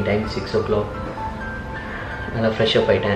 Evening time six o'clock நல்லா fresh up ஆகிட்டேன்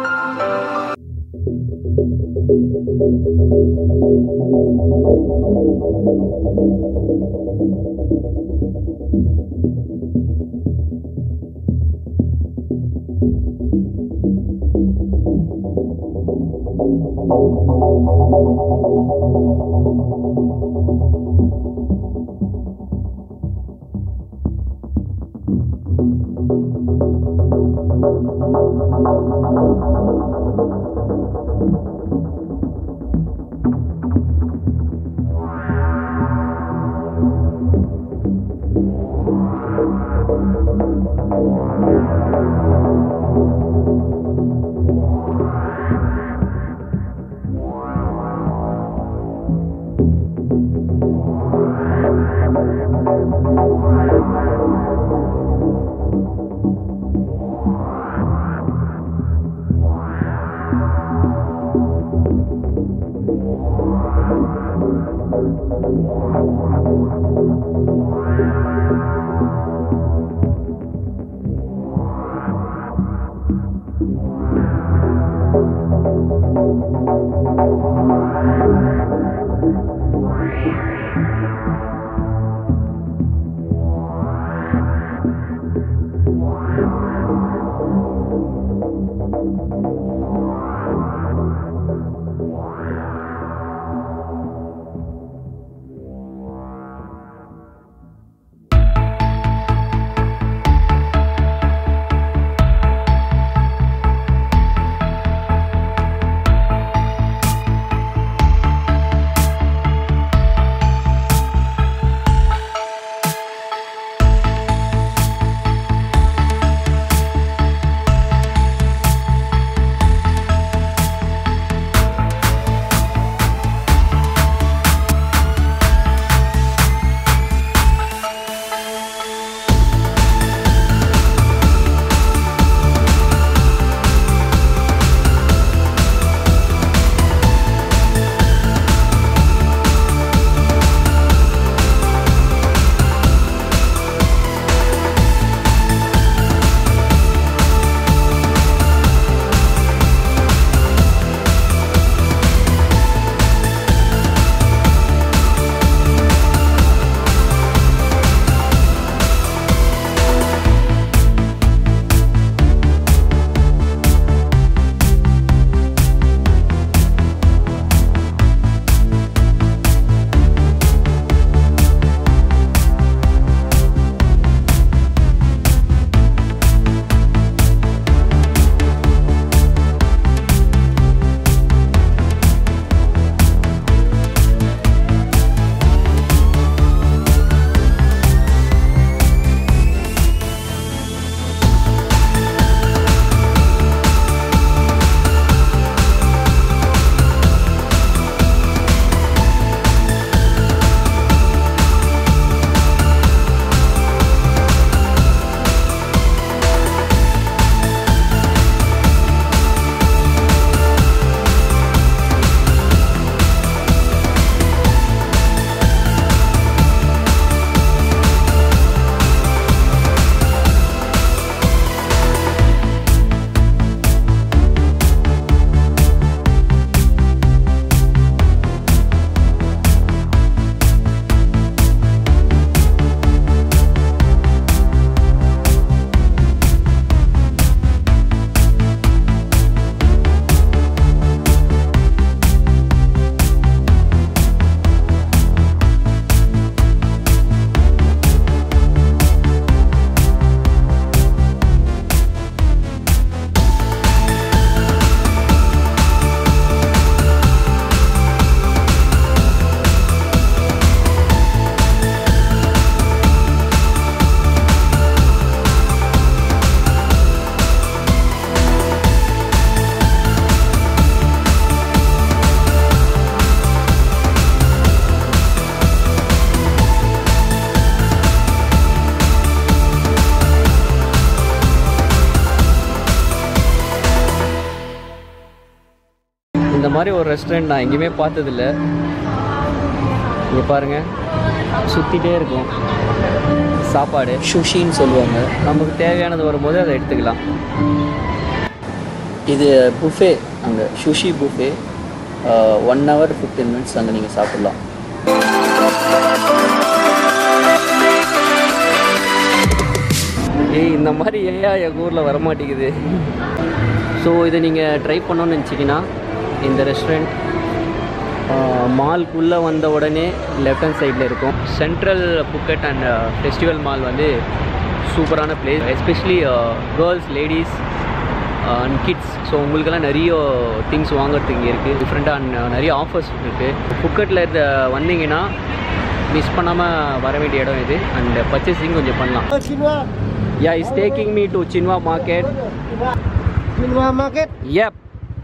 இந்த மாதிரி ஒரு ரெஸ்டாரண்ட் நான் எங்கேயுமே பார்த்ததில்ல இங்கே பாருங்கள் சுற்றிட்டே இருக்கும் சாப்பாடு சுஷின்னு சொல்லுவாங்க நமக்கு தேவையானது வரும்போது அதை எடுத்துக்கலாம் இது புஃபே அங்கே sushi buffet one hour fifteen minutes அங்கே நீங்கள் சாப்பிட்லாம் ஏய் இந்த மாதிரி ஏன் எங்கள் ஊரில் வரமாட்டேங்குது ஸோ இதை நீங்கள் ட்ரை பண்ணணும்னு நினச்சிங்கன்னா இந்த ரெஸ்டாரண்ட் மால்குள்ளே வந்த உடனே லெஃப்ட் ஹேண்ட் சைடில் இருக்கும் central Phuket and festival mall வந்து சூப்பரான place especially girls ladies and kids so உங்களுக்கெல்லாம் நிறைய திங்ஸ் வாங்குறதுக்கு இங்கே இருக்குது டிஃப்ரெண்ட்டாக அண்ட் நிறைய ஆஃபர்ஸ் இருக்குது புக்கெட்டில் இருந்த வந்தீங்கன்னா மிஸ் பண்ணாமல் வர வேண்டிய இடம் இது அண்ட் பர்ச்சேசிங் கொஞ்சம் பண்ணலாம் yeah is taking me to Chillva market Cinema Market. Yep.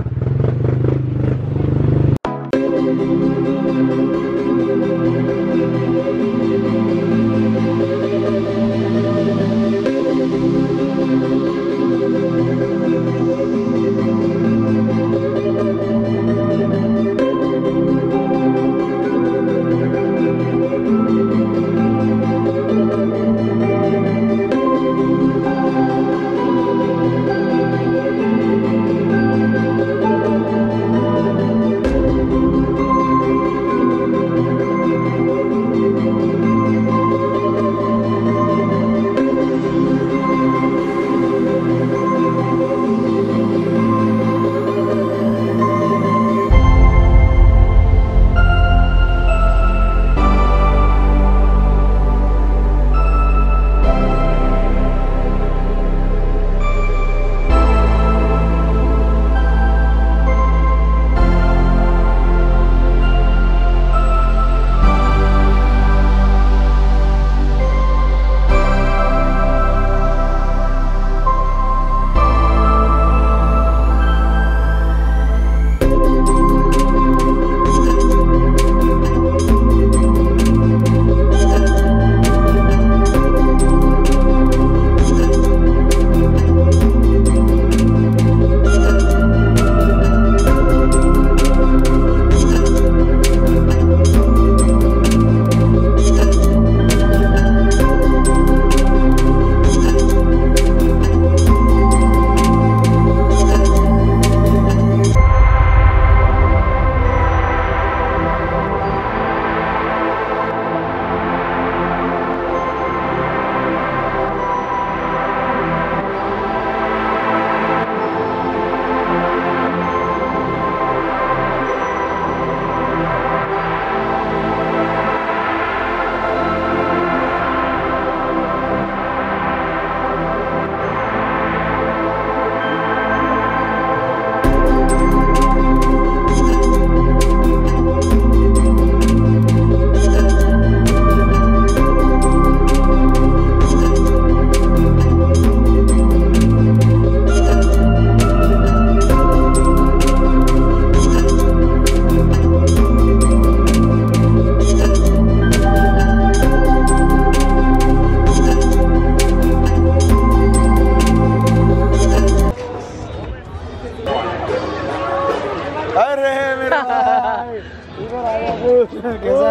अरे मेरा भाई इधर आया वो कैसा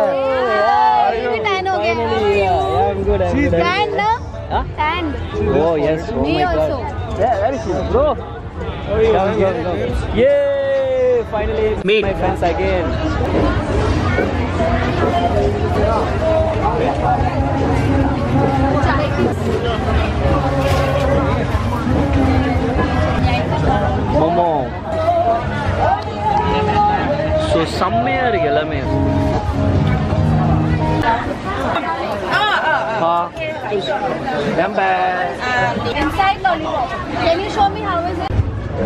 है ये tan हो गया Yeah, I'm good. I'm good. tan ना Huh? tan Oh yes. Oh me my God. also Yeah, very cool. Bro. Come, come, come. Yay! Finally meet my friends again. Momo so செம்மையாக இருக்கு எல்லாமே ஆ வெம்பை inside lollipop can you show me how is it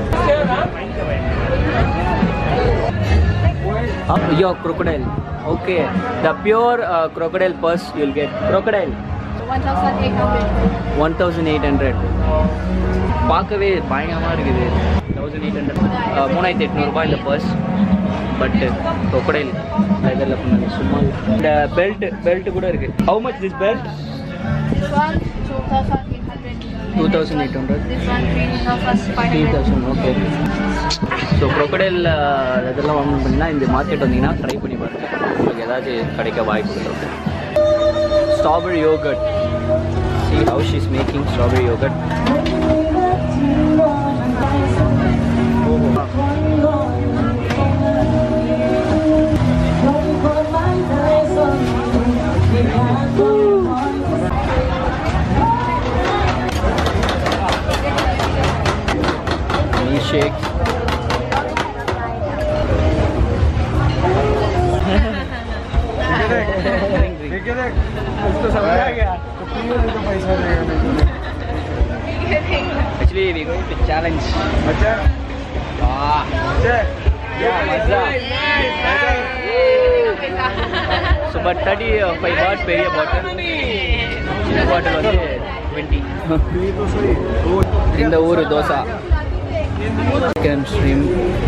Uh, your crocodile. Okay. The pure uh, crocodile purse you'll get. Crocodile. 1800 1800 பார்க்கவே பயங்கரமாக இருக்குது thousand eight hundred மூணாயிரத்தி எட்நூறுபா இந்த purse பட்டு crocodile லெதரில் பண்ணது சும்மா இல்ல. இந்த பெல்ட் பெல்ட் கூட இருக்குது how much this belt this one 2800 two thousand eight hundred this one 3000 three 500 thousand okay so crocodile இதெல்லாம் வாங்கணும் பண்ணினா இந்த மார்க்கெட் வந்தீங்கன்னா ட்ரை பண்ணி பாருங்கள் உங்களுக்கு ஏதாச்சும் கிடைக்க வாய்ப்பு இருக்கு strawberry yogurt see how she's making strawberry yogurt. Milkshakes. देखे देख उसको समझ आ गया तो पीओ नहीं तो पैसा देगा नहीं Actually, we're going to challenge. अच्छा Ah, अच्छा yeah, mazza. So, but 35 baht பெரிய பாட்டில் சின்ன பாட்டில் வந்து 20 ये तो सही वो இந்த ஊர் தோசா சிக்கன் ஷ்ரீம்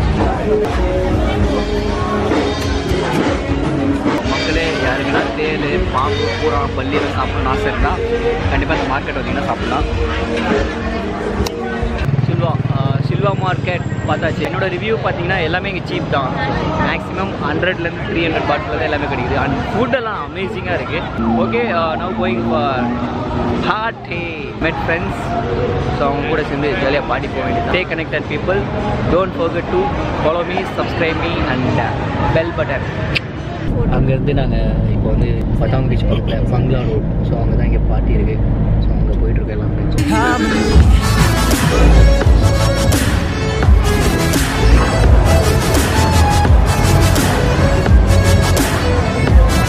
மக்களே யாருக்குன்னா தேல் பாம்பு பூரா பள்ளியில் சாப்பிடணும்னு ஆசை இருந்தால் கண்டிப்பாக இந்த மார்க்கெட் வந்தீங்கன்னா சாப்பிடலாம் சில்வா ஆஹ் சில்வா மார்க்கெட் பார்த்தாச்சு என்னோட ரிவ்யூ பார்த்தீங்கன்னா எல்லாமே இங்கே சீப் தான் மேக்ஸிமம் ஹண்ட்ரட்லேருந்து த்ரீ ஹண்ட்ரட் பாட்டில் தான் எல்லாமே கிடைக்குது அண்ட் ஃபுட்டெல்லாம் அமேசிங்காக இருக்குது okay now going for party met friends so அவங்க கூட சேர்ந்து ஜாலியாக பாடி போக வேண்டியது stay connected people don't forget to follow me subscribe me and bell button அங்கேருந்து நாங்கள் இப்போ வந்து பட்டாங் பீச் பக்கத்தில் பங்களா ரோட் ஸோ அங்கே தான் இங்கே பார்ட்டி இருக்குது ஸோ அங்கே போயிட்டுருக்கோம் எல்லாம் friends.